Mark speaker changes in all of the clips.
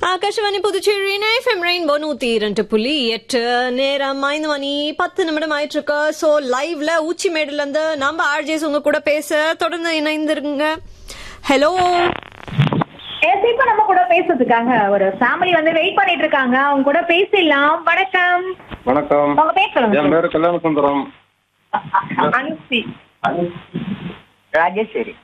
Speaker 1: Akashvani Puducherry FM rainbow நூத்தி இரண்டு புள்ளி எட்டு நேரம் ஐந்து மணி பத்து நிமிடம் ஆயிட்டு இருக்கு சோ லைவ்ல உச்சிமேடுல இருந்து நம்ம ஆர்ஜேஸ் உங்க கூட பேச தொடர்ந்து இணைந்திருங்க ஹலோ
Speaker 2: எஸ் இப்ப நம்ம கூட பேசுறதுக்காக ஒரு ஃபேமிலி வந்து வெயிட் பண்ணிட்டு இருக்காங்க அவங்க கூட பேசிடலாம் வணக்கம்
Speaker 3: வணக்கம்
Speaker 2: உங்க பேர்
Speaker 3: என்
Speaker 2: சொல்லுங்க
Speaker 3: பேரு கல்யாண சுந்தரம்
Speaker 2: அனுசி
Speaker 4: ராஜேஸ்வரி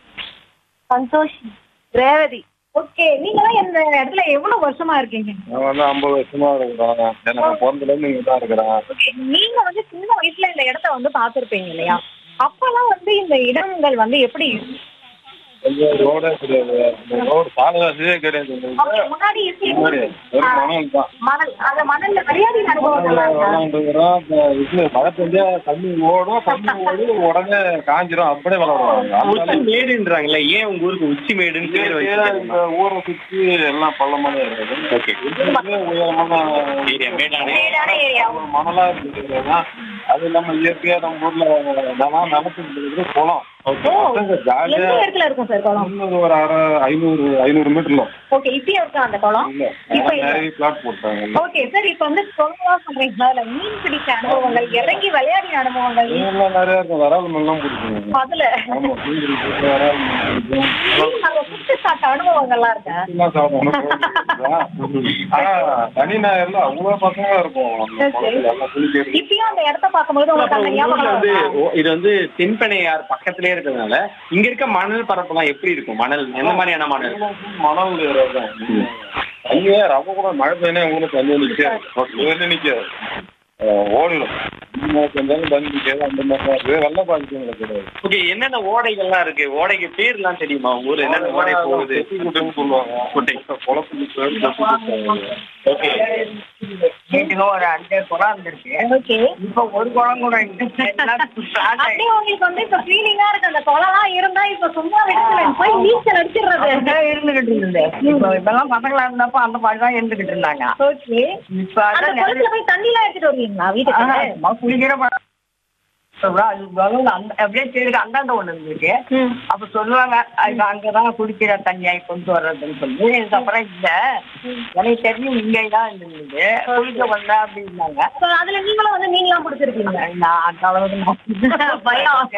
Speaker 2: சந்தோஷ் ரேவதி ஓகே நீங்களாம் இந்த இடத்துல எவ்வளவு வருஷமா இருக்கீங்க
Speaker 3: நான் வந்து ஐம்பது வருஷமா இருக்கிறேன் எனக்கு பிறந்ததுல இருந்து இங்க தான் இருக்கிறேன்
Speaker 2: Okay, நீங்க வந்து சின்ன வயசுல இந்த இடத்த வந்து பாத்திருப்பீங்க இல்லையா அப்பெல்லாம் வந்து இந்த இடங்கள் வந்து எப்படி
Speaker 3: கொஞ்சம் ரோடே கிடையாது இந்த ரோடு சாலைவாசியே கிடையாது இந்த
Speaker 2: Okay,
Speaker 3: இதுல.
Speaker 2: முன்னாடி எப்படி
Speaker 3: முன்னாடி ஒரு மணல் தான்
Speaker 2: மணல் அந்த மணல்ல விளையாடி அனுபவம்
Speaker 3: விளையாண்டுக்கிறோம் இந்த இது மழை பெஞ்சா தண்ணி ஓடும் தண்ணி ஓடி உடனே காஞ்சிரும் அப்படியே விளையாடுவாங்க அதனால
Speaker 4: மேடுன்றாங்கல்ல ஏன் உங்க ஊருக்கு உச்சி மேடுன்னு பேர்
Speaker 3: இயற்கையா
Speaker 4: வச்சு
Speaker 3: இந்த ஊரை சுத்தி எல்லாம் பள்ளமான இருக்குது
Speaker 4: ஓகே
Speaker 3: இருக்கிறதுலே உயரமான
Speaker 4: ஏரியா மேடான
Speaker 2: மேடான ஏரியா
Speaker 3: ஒரு மணலா இருக்கிறதுனா அது இல்லாம இயற்கையா நம்ம ஊர்ல நான் நிலத்துக்கு இருக்கிறது குளம் பசங்க ஜாலியா
Speaker 2: எந்த இடத்துல இருக்கும் சார் குளம்
Speaker 3: இன்னொரு ஒரு அரை ஐநூறு ஐநூறு மீட்டர்ல
Speaker 2: ஓகே இப்பயும் இருக்கா அந்த குளம்
Speaker 3: இல்ல
Speaker 2: இப்ப இல்ல
Speaker 3: நிறைய பிளாட் போட்டாங்க
Speaker 2: ஓகே சார் இப்ப வந்து குளம்லாம் சொல்றீங்களா இல்ல மீன் பிடிச்ச அனுபவங்கள் இறங்கி விளையாடின அனுபவங்கள்
Speaker 3: மீன்லாம் நிறைய இருக்கும் வரால் மீன்லாம் பிடிக்குங்க
Speaker 2: அதுல
Speaker 3: ஆமா மீன் பிடிக்கும் வரால் மீன் பிடிக்கும்
Speaker 2: மீன் அங்க சுட்டு சாப்பிட்ட அனுபவங்கள்லாம் இருக்கா
Speaker 3: எல்லாம் சாப்பிடணும் ஆனா சனி ஞாயிறுல அவ்வளவு பசங்க இருக்கும் அந்த குளத்துல எல்லாம் குளிக்கிறது
Speaker 2: இப்பயும் அந்த இடத்த பார்க்கும்போது உங்களுக்கு அந்த
Speaker 4: உங்க
Speaker 2: ஞாபகம்
Speaker 4: ஊர்ல வந்து
Speaker 2: வருதா?
Speaker 4: ஓ, இது வந்து தென்பெண்ணையார் பக்கத்திலே இருக்கிறதுனால இங்க இருக்க மணல் பரப்பெல்லாம் எப்படி இருக்கும் மணல் எந்த மாதிரியான மணல்
Speaker 3: மணல் ஏறாதான். தண்ணியே ரவ கூட மழை பெய்யா உங்களுக்கு தண்ணி நிக்காது தண்ணி நிக்காது அஹ் ஓடிடும் மழை பெஞ்சாலும் தண்ணி நிக்காது அந்த மாதிரி தான் இருக்கு வெள்ள பாதிப்பு கிடையாது
Speaker 4: ஓகே என்னென்ன ஓடைகள்லாம் இருக்கு ஓடைக்கு பேர்லாம் தெரியுமா உங்க ஊர்ல என்னென்ன ஓடை போகுது
Speaker 3: கொட்டி குட்டைன்னு சொல்லுவாங்க
Speaker 4: குட்டை.
Speaker 3: குளத்துக்கு பேர் கொட்டி குட்டை.
Speaker 4: ஓகே
Speaker 5: வீட்டுக்கு ஒரு அஞ்சு குளம் இருந்திருக்கு
Speaker 2: ஓகே
Speaker 5: இப்ப ஒரு குளம் கூட இல்லை. எல்லாம் start ஆகி-
Speaker 2: அப்படியே உங்களுக்கு வந்து இப்ப ஃபீலிங்கா இருக்கு அந்த குளம்லாம் இருந்தா இப்ப சும்மா விடுதலை போய் நீச்சல் அடிச்சிடுறது
Speaker 5: அப்படிதான் இருந்துகிட்டு இருந்தது இப்ப இப்பெல்லாம் பசங்களா இருந்தப்ப அந்த மாதிரி தான் இருந்துகிட்டு இருந்தாங்க
Speaker 2: ஓகே
Speaker 5: இப்ப
Speaker 2: அந்த
Speaker 5: அதான் நிறைய-
Speaker 2: குளத்துல போய் தண்ணி எல்லாம் எடுத்துட்டு வருவீங்களா
Speaker 5: ஆஹா,
Speaker 2: வீட்டுக்கு
Speaker 5: சும்மா குளிக்கிற பழக்கம். சொல்றா, அது பலூன் அந்த அப்படியே தேடி அந்தாண்ட ஒண்ணு இருந்துச்சு
Speaker 2: ம்.
Speaker 5: அப்ப சொல்லுவாங்க அது அங்கதான் குடிக்கிற தண்ணியாய் கொண்டு வர்றதுன்னு சொல்லி இதுக்கப்புறம் இல்ல எனக்கு தெரிஞ்சு இங்கே தான் இருந்தது குளிக்க வந்த அப்படின்னாங்க
Speaker 2: So, அதுல நீங்களும் வந்து மீன்லாம் பிடிச்சிருக்கீங்க
Speaker 5: நான் அந்த அளவுக்கு நான்
Speaker 2: பயம்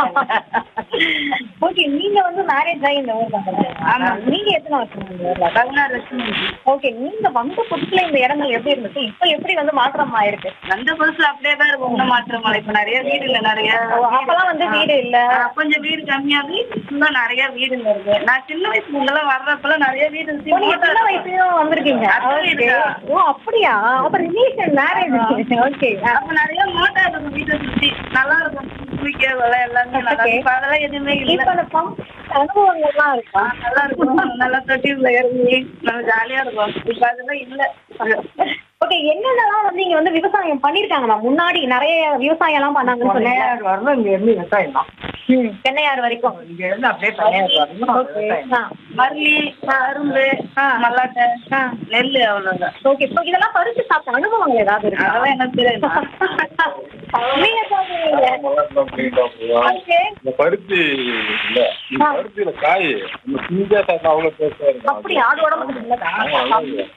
Speaker 2: ஓகே நீங்க வந்து மேரேஜ் ஆகி இந்த ஊர்ல
Speaker 5: ஆமா.
Speaker 2: நீங்க எத்தனை வருஷம் இந்த ஊர்ல
Speaker 5: பதினாறு வருஷம்
Speaker 2: ஓகே நீங்க வந்த புதுசுல இந்த இடங்கள் எப்படி இருந்துச்சு இப்ப எப்படி வந்து மாற்றம் ஆயிருக்கு
Speaker 5: அந்த புதுசுல அப்படியே தான் இருக்கும் ஒன்றும் மாற்றம் இல்லை இப்ப நிறைய வீடு இல்ல நிறைய
Speaker 2: ஓ, அப்பெல்லாம் வந்து வீடு இல்ல
Speaker 5: ஆ, கொஞ்சம் வீடு கம்மியா வீடு ஃபுல்லா நிறைய வீடுங்க இருக்கு நான் சின்ன வயசுல முன்னெல்லாம் வர்றப்பெல்லாம் நிறைய வீடு இருந்துச்சு
Speaker 2: ஓ, நீங்க சின்ன வயசுலயும் வந்திருக்கீங்க
Speaker 5: அது
Speaker 2: Okay.
Speaker 5: இருக்கா?
Speaker 2: ஓ அப்படியா அப்ப ரிலேஷன் மேரேஜ் ஓகே
Speaker 5: அப்ப நிறைய மோட்டா இருக்கும் வீட்டை சுத்தி நல்லா இருக்கும் குளிக்க விலை எல்லாமே நல்லா
Speaker 2: Okay.
Speaker 5: இருக்கும் இப்ப அதெல்லாம் எதுவுமே இல்ல
Speaker 2: இப்ப அந்த பம்ப் அனுபவங்கள்லாம் இருக்கா
Speaker 5: ஆ, நல்லா இருக்கும் நல்லா தொட்டில இறங்கி நல்லா ஜாலியா இருக்கும் இப்ப அதெல்லாம் இல்ல
Speaker 2: ஓகே என்னென்னலாம் வந்து இங்க வந்து விவசாயம் பண்ணிருக்காங்கம்மா முன்னாடி நிறைய விவசாயம் எல்லாம் பண்ணாங்கன்னு சொன்னீங்க
Speaker 5: பண்ணையார் வரணும் இங்க இருந்து விவசாயம் தான்
Speaker 2: ம், தென்னையார் வரைக்கும்
Speaker 5: இங்க இருந்து அப்படியே பண்ணையார் வரணும்
Speaker 2: ஓகே
Speaker 5: விவசாயம்.
Speaker 2: ஆ
Speaker 5: மல்லி அரும்பு மல்லாட்டை
Speaker 2: ஆ.
Speaker 5: நெல் அவ்வளவுதான்
Speaker 2: ஓகே இப்போ இதெல்லாம் பறிச்சு சாப்பிட்ட அனுபவங்கள் ஏதாவது இருக்கா
Speaker 5: அதெல்லாம் எனக்கு தெரியாது
Speaker 2: நீங்க சாப்பிடுவீங்க
Speaker 3: மலர்லாம் பிடிக்கிட்டா போதும்.
Speaker 2: ஓகே
Speaker 3: இந்த பருத்தி இல்ல இந்த பருத்தியில காய் இந்த பிஞ்சா சாப்பிட்டா அவ்வளவு டேஸ்டா இருக்கும்
Speaker 2: அப்படியா அது உடம்புக்கு நல்லதா
Speaker 3: ஆமா, நல்லா இருக்கும்.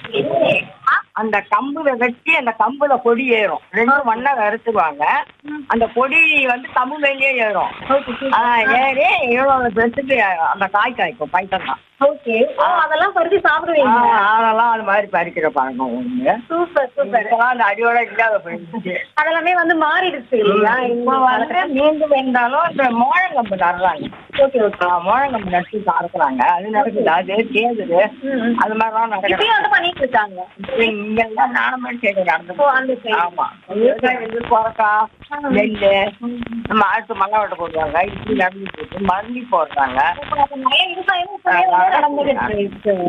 Speaker 5: அந்த கம்புல வச்சு அந்த கம்புல பொடி ஏறும் ரெண்டும் மண்ணை வறுத்துவாங்க அந்த பொடி வந்து கம்பு மேலேயே ஏறும் ஆ, ஏறி எவ்வளவு பெருசுக்கு அந்த காய் காய்க்கும் பைத்தம் தான்
Speaker 2: ஓகே ஓ அதெல்லாம் பறிச்சு சாப்பிடுவீங்க
Speaker 5: அதெல்லாம் அது மாதிரி பறிக்கிற பழக்கம் ஒண்ணு
Speaker 2: சூப்பர் சூப்பர்
Speaker 5: இப்பெல்லாம் அந்த அடியோட இல்லாத போயிடுச்சு
Speaker 2: அதெல்லாமே வந்து மாறிடுச்சு இல்லையா
Speaker 5: இப்போ வந்து மீண்டும் வேண்டாலும் இந்த மோழங்கம்பு நடுறாங்க
Speaker 2: ஓகே ஓகே
Speaker 5: ஆ, மோழங்கம்பு நட்டு அறுக்குறாங்க அது நடக்குது அது கேதுது அது மாதிரிலாம் நடக்குது
Speaker 2: இப்பயும் வந்து பண்ணிட்டு இருக்காங்க
Speaker 5: இங்க எல்லாம் நானுமே சைடு நடந்து
Speaker 2: ஓ அந்த side.
Speaker 5: ஆமா விவசாயம் வந்து சொரக்கா நெல்லு நம்ம அடுத்து மண்ணை வெட்ட போடுவாங்க இப்படி நடந்துட்டு இருக்கு மருந்தி போடுறாங்க
Speaker 2: அப்ப நிறைய விவசாயம் இப்பவே வந்து நடந்துகிட்டு இருக்கு